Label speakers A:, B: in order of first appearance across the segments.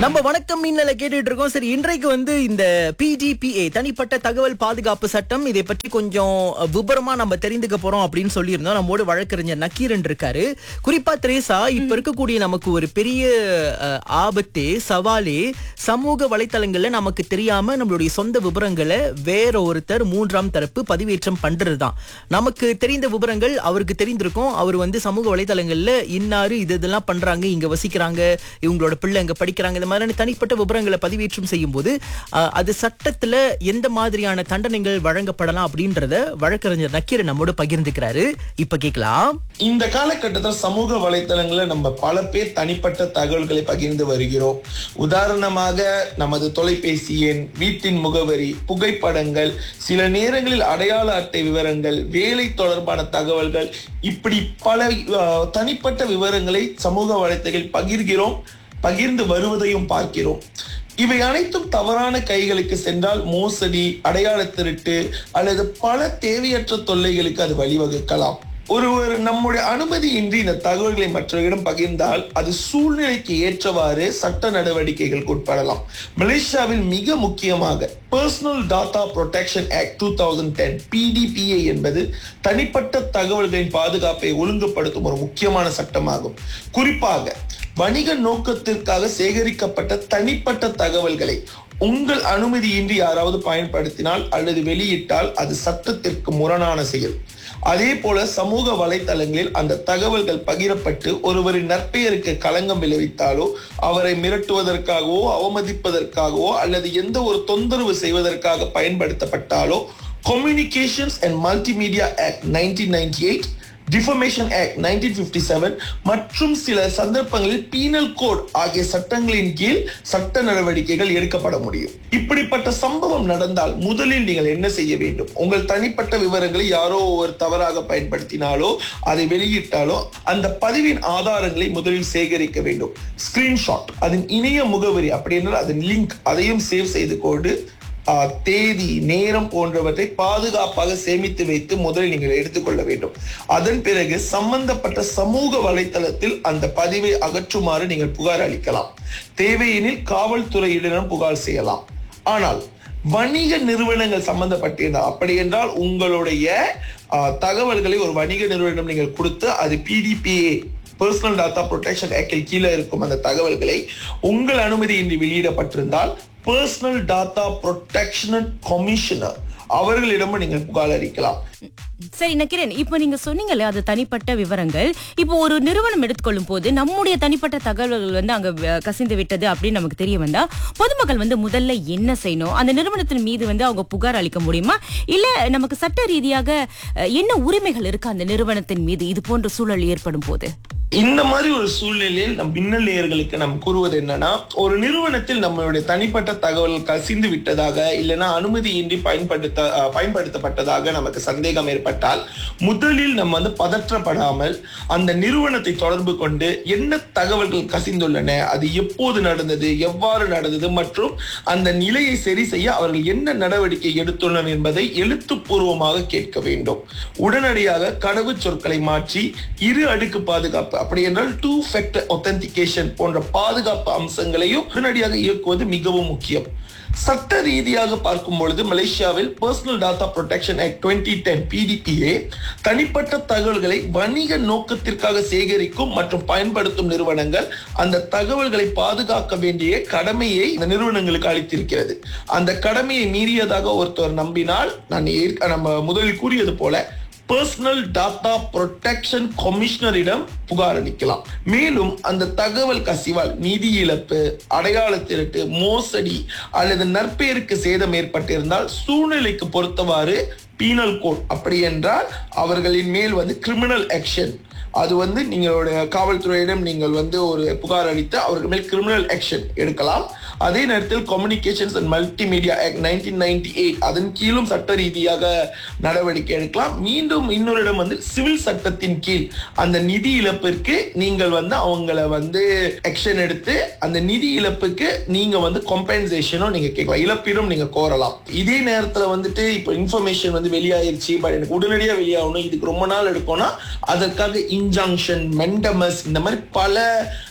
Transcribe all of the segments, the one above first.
A: நம்ம வணக்கம் மின்னல கேட்டுட்டு இருக்கோம் சரி இன்றைக்கு வந்து இந்த பிடிபிஏ தனிப்பட்ட தகவல் பாதுகாப்பு சட்டம் இதை பற்றி கொஞ்சம் விபரமா நம்ம தெரிந்துக்க போறோம் அப்படின்னு சொல்லியிருந்தோம் நம்மோடு வழக்கறிஞர் நக்கீரன் இருக்காரு குறிப்பா திரேசா இப்ப இருக்கக்கூடிய நமக்கு ஒரு பெரிய அஹ், ஆபத்தே சவாலே சமூக வலைத்தளங்கள்ல நமக்கு தெரியாம நம்மளுடைய சொந்த விவரங்களை வேற ஒருத்தர் மூன்றாம் தரப்பு பதிவேற்றம் பண்றதுதான் நமக்கு தெரிந்த விவரங்கள் அவருக்கு தெரிந்திருக்கும் அவர் வந்து சமூக வலைத்தளங்கள்ல இன்னாரு இது இதெல்லாம் பண்றாங்க இங்க வசிக்கிறாங்க இவங்களோட பிள்ளை இங்க படிக்கிறாங்க இந்த மாதிரியான தனிப்பட்ட விவரங்களை பதிவேற்றம் செய்யும் போது அஹ், அது சட்டத்துல எந்த மாதிரியான தண்டனைகள் வழங்கப்படலாம் அப்படின்றத வழக்கறிஞர் நக்கீரன் நம்மோடு பகிர்ந்துக்கிறாரு இப்ப கேட்கலாம்
B: இந்த காலகட்டத்தில் சமூக வலைத்தளங்கள்ல நம்ம பல பேர் தனிப்பட்ட தகவல்களை பகிர்ந்து வருகிறோம் உதாரணமாக நமது தொலைபேசி எண் வீட்டின் முகவரி புகைப்படங்கள் சில நேரங்களில் அடையாள அட்டை விவரங்கள் வேலை தொடர்பான தகவல்கள் இப்படி பல அஹ், தனிப்பட்ட விவரங்களை சமூக வலைத்தளங்களில் பகிர்கிறோம் பகிர்ந்து வருவதையும் பார்க்கிறோம் இவை அனைத்தும் தவறான கைகளுக்கு சென்றால் மோசடி அடையாள திருட்டு அல்லது பல தேவையற்ற தொல்லைகளுக்கு அது வழிவகுக்கலாம் ஒருவர் நம்முடைய அனுமதியின்றி இந்த தகவல்களை மற்றவர்களிடம் பகிர்ந்தால் அது சூழ்நிலைக்கு ஏற்றவாறு சட்ட நடவடிக்கைகளுக்கு உட்படலாம் மலேசியாவில் மிக முக்கியமாக personal data protection act two thousand ten PDPA என்பது தனிப்பட்ட தகவல்களின் பாதுகாப்பை ஒழுங்குபடுத்தும் ஒரு முக்கியமான சட்டமாகும் குறிப்பாக வணிக நோக்கத்திற்காக சேகரிக்கப்பட்ட தனிப்பட்ட தகவல்களை உங்கள் அனுமதியின்றி யாராவது பயன்படுத்தினால் அல்லது வெளியிட்டால் அது சட்டத்திற்கு முரணான செயல் அதே போல சமூக வலைத்தளங்களில் அந்த தகவல்கள் பகிரப்பட்டு ஒருவரின் நற்பெயருக்கு களங்கம் விளைவித்தாலோ அவரை மிரட்டுவதற்காகவோ அவமதிப்பதற்காகவோ அல்லது எந்த ஒரு தொந்தரவு செய்வதற்காக பயன்படுத்தப்பட்டாலோ communications and multimedia act nineteen ninety eight defamation act nineteen fifty seven மற்றும் சில சந்தர்ப்பங்களில் பீனல் கோட் ஆகிய சட்டங்களின் கீழ் சட்ட நடவடிக்கைகள் எடுக்கப்பட முடியும் இப்படிப்பட்ட சம்பவம் நடந்தால் முதலில் நீங்கள் என்ன செய்ய வேண்டும் உங்கள் தனிப்பட்ட விவரங்களை யாரோ ஒரு தவறாக பயன்படுத்தினாலோ அதை வெளியிட்டாலோ அந்த பதிவின் ஆதாரங்களை முதலில் சேகரிக்க வேண்டும் ஸ்கிரீன்ஷாட் அதன் இணைய முகவரி அப்படி என்றால் அதன் லிங்க் அதையும் சேவ் செய்து கொண்டு ஆஹ், தேதி நேரம் போன்றவற்றை பாதுகாப்பாக சேமித்து வைத்து முதலில் நீங்கள் எடுத்துக்கொள்ள வேண்டும் அதன் பிறகு சம்பந்தப்பட்ட சமூக வலைத்தளத்தில் அந்த பதிவை அகற்றுமாறு நீங்கள் புகார் அளிக்கலாம் தேவையெனில் காவல்துறையிடம் புகார் செய்யலாம் ஆனால் வணிக நிறுவனங்கள் சம்பந்தப்பட்டிருந்தால் அப்படி என்றால் உங்களுடைய ஆஹ், தகவல்களை ஒரு வணிக நிறுவனம் நீங்கள் கொடுத்து அது பிடிபிஏ பர்சனல் டாட்டா ப்ரொடெக்ஷன் ஆக்டில் கீழே இருக்கும் அந்த தகவல்களை உங்கள் அனுமதியின்றி வெளியிடப்பட்டிருந்தால் பர்சனல் டாட்டா ப்ரொடெக்ஷன் கமிஷனர் அவர்களிடமும் நீங்கள் புகார் அளிக்கலாம்
C: சரி நக்கிரன் இப்போ நீங்க சொன்னீங்கல்ல அது தனிப்பட்ட விவரங்கள் இப்போ ஒரு நிறுவனம் எடுத்துக்கொள்ளும் போது நம்முடைய தனிப்பட்ட தகவல்கள் வந்து அங்க அஹ், கசிந்து விட்டது அப்படின்னு நமக்கு தெரிய வந்தா பொதுமக்கள் வந்து முதல்ல என்ன செய்யணும் அந்த நிறுவனத்தின் மீது வந்து அவங்க புகார் அளிக்க முடியுமா இல்ல நமக்கு சட்ட ரீதியாக அஹ், என்ன உரிமைகள் இருக்கு அந்த நிறுவனத்தின் மீது இது போன்ற சூழல் ஏற்படும் போது
B: இந்த மாதிரி ஒரு சூழ்நிலையில் நம் மின்னல் நேயர்களுக்கு நாம் கூறுவது என்னன்னா ஒரு நிறுவனத்தில் நம்மளுடைய தனிப்பட்ட தகவல் கசிந்து விட்டதாக இல்லைன்னா அனுமதியின்றி பயன்படுத்த அஹ், பயன்படுத்தப்பட்டதாக நமக்கு சந்தேகம் ஏற்பட்டால் முதலில் நம்ம வந்து பதற்றப்படாமல் அந்த நிறுவனத்தை தொடர்பு கொண்டு என்ன தகவல்கள் கசிந்துள்ளன அது எப்போது நடந்தது எவ்வாறு நடந்தது மற்றும் அந்த நிலையை சரி செய்ய அவர்கள் என்ன நடவடிக்கை எடுத்துள்ளனர் என்பதை எழுத்துப்பூர்வமாக கேட்க வேண்டும் உடனடியாக கடவுச் சொற்களை மாற்றி இரு அடுக்கு பாதுகாப்பு அப்படி என்றால் டூ ஃபேக்டர் ஒத்தன்டிகேஷன் போன்ற பாதுகாப்பு அம்சங்களையும் உடனடியாக இயக்குவது மிகவும் முக்கியம் சட்ட ரீதியாக பார்க்கும் பொழுது மலேசியாவில் personal data protection act twenty ten PDPA தனிப்பட்ட தகவல்களை வணிக நோக்கத்திற்காக சேகரிக்கும் மற்றும் பயன்படுத்தும் நிறுவனங்கள் அந்த தகவல்களை பாதுகாக்க வேண்டிய கடமையை இந்த நிறுவனங்களுக்கு அளித்திருக்கிறது அந்த கடமையை மீறியதாக ஒருத்தர் நம்பினால் நான் ஏற்க- நம்ம முதலில் கூறியது போல பர்சனல் டாட்டா ப்ரொடெக்ஷன் கமிஷனரிடம் புகார் அளிக்கலாம் மேலும் அந்த தகவல் கசிவால் நிதி இழப்பு அடையாள திருட்டு மோசடி அல்லது நற்பெயருக்கு சேதம் ஏற்பட்டிருந்தால் சூழ்நிலைக்கு பொறுத்தவாறு பீனல் கோட் அப்படி என்றால் அவர்களின் மேல் வந்து கிரிமினல் ஆக்ஷன் அது வந்து நீங்களுடைய காவல்துறையிடம் நீங்கள் வந்து ஒரு புகார் அளித்து அவர்கள் மேல் கிரிமினல் ஆக்ஷன் எடுக்கலாம் அதே நேரத்தில் communications and multimedia act nineteen ninety eight அதன் கீழும் சட்ட ரீதியாக நடவடிக்கை எடுக்கலாம் மீண்டும் இன்னொரு இடம் வந்து சிவில் சட்டத்தின் கீழ் அந்த நிதி இழப்பிற்கு நீங்கள் வந்து அவங்கள வந்து ஆக்ஷன் எடுத்து அந்த நிதி இழப்புக்கு நீங்க வந்து கம்பென்சேஷனும் நீங்க கேட்கலாம் இழப்பீடும் நீங்க கோரலாம் இதே நேரத்துல வந்துட்டு இப்போ இன்ஃபர்மேஷன் வந்து வெளியாயிருச்சு பட் எனக்கு உடனடியா வெளியாகணும் இதுக்கு ரொம்ப நாள் எடுக்கும்னா அதற்காக இன்ஜங்ஷன் மெண்டமஸ் இந்த மாதிரி பல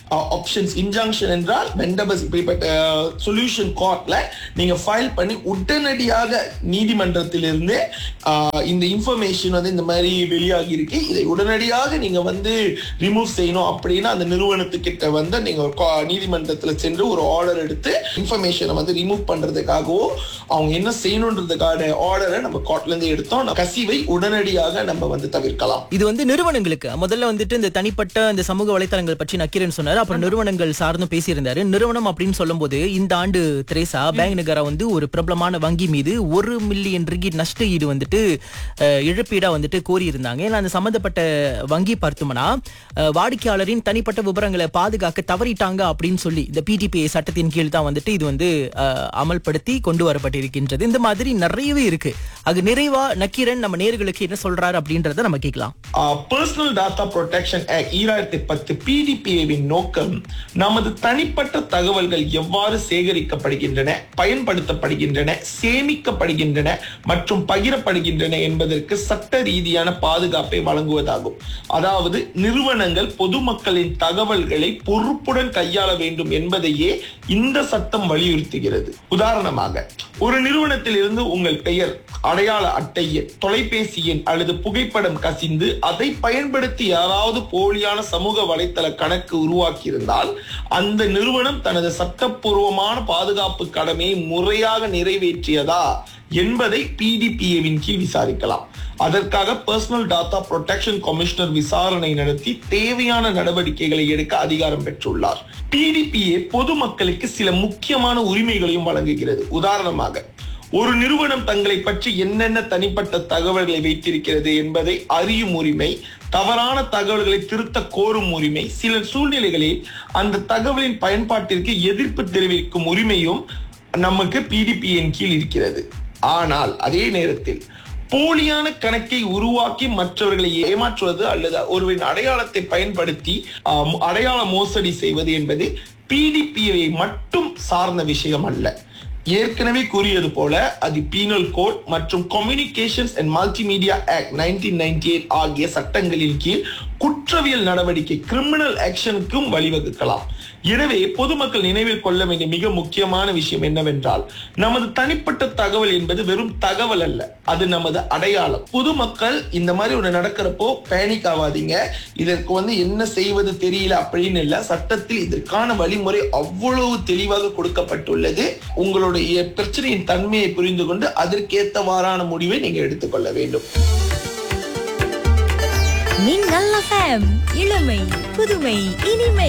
B: ஆப்ஷன்ஸ் இன்ஜங்ஷன் என்றால் வெண்டபஸ் இப்படிப்பட்ட சொல்யூஷன் கோர்ட்ல நீங்க ஃபைல் பண்ணி உடனடியாக நீதிமன்றத்திலிருந்து ஆஹ், இந்த இன்ஃபர்மேஷன் வந்து இந்த மாதிரி வெளியாகி இருக்கு இதை உடனடியாக நீங்க வந்து ரிமூவ் செய்யணும் அப்படின்னா அந்த நிறுவனத்துக்கிட்ட வந்து நீங்க ஒரு கா- நீதிமன்றத்துல சென்று ஒரு ஆர்டர் எடுத்து இன்ஃபர்மேஷனை வந்து ரிமூவ் பண்றதுக்காகவோ அவங்க என்ன செய்யணுன்றதுக்கான ஆர்டரை நம்ம கோர்ட்ல இருந்து எடுத்தோம் கசிவை உடனடியாக நம்ம வந்து தவிர்க்கலாம்
A: இது வந்து நிறுவனங்களுக்கு முதல்ல வந்துட்டு இந்த தனிப்பட்ட இந்த சமூக வலைத்தளங்கள் பற்றி நக்கீரன் சொன்னாரு அப்புறம் நிறுவனங்கள் சார்ந்தும் பேசியிருந்தாரு நிறுவனம் அப்படின்னு சொல்லும்போது இந்த ஆண்டு திரேசா பேங்க் நகரா வந்து ஒரு பிரபலமான வங்கி மீது ஒரு மில்லியன் ரிங்கிட் நஷ்ட ஈடு வந்துட்டு அஹ், இழப்பீடா வந்துட்டு கோரியிருந்தாங்க ஏன்னா அந்த சம்பந்தப்பட்ட வங்கி பார்த்தோம்னா அஹ், வாடிக்கையாளரின் தனிப்பட்ட விவரங்களை பாதுகாக்க தவறிட்டாங்க அப்படின்னு சொல்லி இந்த பிடிபிஐ சட்டத்தின் கீழ் தான் வந்துட்டு இது வந்து அஹ், அமல்படுத்தி கொண்டு வரப்பட்டிருக்கின்றது இந்த மாதிரி நிறையவே இருக்கு அது நிறைவா நக்கீரன் நம்ம நேர்களுக்கு என்ன சொல்றாரு அப்படின்றத நம்ம கேட்கலாம்
B: பர்சனல் டாட்டா ப்ரொடெக்ஷன் ஆக்ட் ஈராயிரத்தி பத்து பிடிபிஏவின் நோக்கம் நமது தனிப்பட்ட தகவல்கள் எவ்வாறு சேகரிக்கப்படுகின்றன பயன்படுத்தப்படுகின்றன சேமிக்கப்படுகின்றன மற்றும் பகிரப்படுகின்றன என்பதற்கு சட்ட ரீதியான பாதுகாப்பை வழங்குவதாகும் அதாவது நிறுவனங்கள் பொதுமக்களின் தகவல்களை பொறுப்புடன் கையாள வேண்டும் என்பதையே இந்த சட்டம் வலியுறுத்துகிறது உதாரணமாக ஒரு நிறுவனத்தில் இருந்து உங்கள் பெயர் அடையாள அட்டை எண் தொலைபேசி எண் அல்லது புகைப்படம் கசிந்து அதை பயன்படுத்தி யாராவது போலியான சமூக வலைத்தள கணக்கு உருவாக்கியிருந்தால் அந்த நிறுவனம் தனது சட்டப்பூர்வமான பாதுகாப்பு கடமையை முறையாக நிறைவேற்றியதா என்பதை பிடிபிஏவின் கீழ் விசாரிக்கலாம் அதற்காக பர்சனல் டாட்டா ப்ரொடெக்ஷன் கமிஷனர் விசாரணை நடத்தி தேவையான நடவடிக்கைகளை எடுக்க அதிகாரம் பெற்றுள்ளார் பிடிபிஏ பொதுமக்களுக்கு சில முக்கியமான உரிமைகளையும் வழங்குகிறது உதாரணமாக ஒரு நிறுவனம் தங்களை பற்றி என்னென்ன தனிப்பட்ட தகவல்களை வைத்திருக்கிறது என்பதை அறியும் உரிமை தவறான தகவல்களை திருத்த கோரும் உரிமை சில சூழ்நிலைகளில் அந்த தகவலின் பயன்பாட்டிற்கு எதிர்ப்பு தெரிவிக்கும் உரிமையும் நமக்கு பிடிபியின் கீழ் இருக்கிறது ஆனால் அதே நேரத்தில் போலியான கணக்கை உருவாக்கி மற்றவர்களை ஏமாற்றுவது அல்லது ஒருவரின் அடையாளத்தை பயன்படுத்தி ஆஹ், அடையாள மோசடி செய்வது என்பது பிடிபியை மட்டும் சார்ந்த விஷயம் அல்ல ஏற்கனவே கூறியது போல அது பீனல் கோட் மற்றும் communications and multimedia act nineteen ninety eight ஆகிய சட்டங்களின் கீழ் குற்றவியல் நடவடிக்கை கிரிமினல் ஆக்ஷனுக்கும் வழிவகுக்கலாம் எனவே பொதுமக்கள் நினைவில் கொள்ள வேண்டிய மிக முக்கியமான விஷயம் என்னவென்றால் நமது தனிப்பட்ட தகவல் என்பது வெறும் தகவல் அல்ல அது நமது அடையாளம் பொதுமக்கள் இந்த மாதிரி ஒண்ணு நடக்கிறப்போ பேனிக் ஆகாதீங்க இதற்கு வந்து என்ன செய்வது தெரியல அப்படின்னு இல்ல சட்டத்தில் இதற்கான வழிமுறை அவ்வளவு தெளிவாக கொடுக்கப்பட்டுள்ளது உங்களுடைய பிரச்சனையின் தன்மையை புரிந்து கொண்டு அதற்கேற்றவாறான முடிவை நீங்க எடுத்துக்கொள்ள வேண்டும்
D: நீங்கள் இளமை புதுமை இனிமை